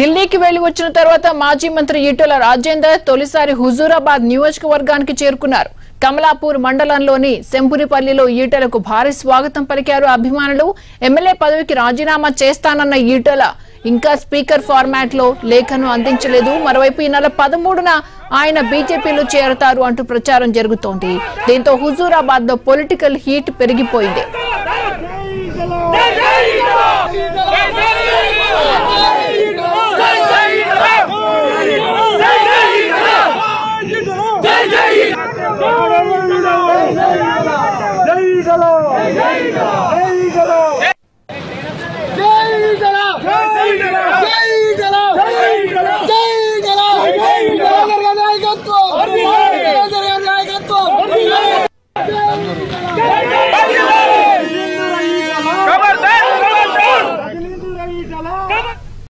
ఢిల్లీకి వెళ్లి వచ్చిన తర్వాత మాజీ మంత్రి ఈటెల రాజేందర్ తొలిసారి హుజూరాబాద్ నియోజకవర్గానికి చేరుకున్నారు కమలాపూర్ మండలంలోని శంపునిపల్లిలో ఈటెలకు భారీ స్వాగతం పలికారు అభిమానులు ఎమ్మెల్యే పదవికి రాజీనామా చేస్తానన్న ఈటెల ఇంకా స్పీకర్ ఫార్మాట్ లో లేఖను అందించలేదు మరోవైపు ఈ నెల పదమూడున ఆయన బీజేపీలో చేరతారు అంటూ ప్రచారం జరుగుతోంది దీంతో హుజూరాబాద్ లో పొలిటికల్ హీట్ పెరిగిపోయింది జై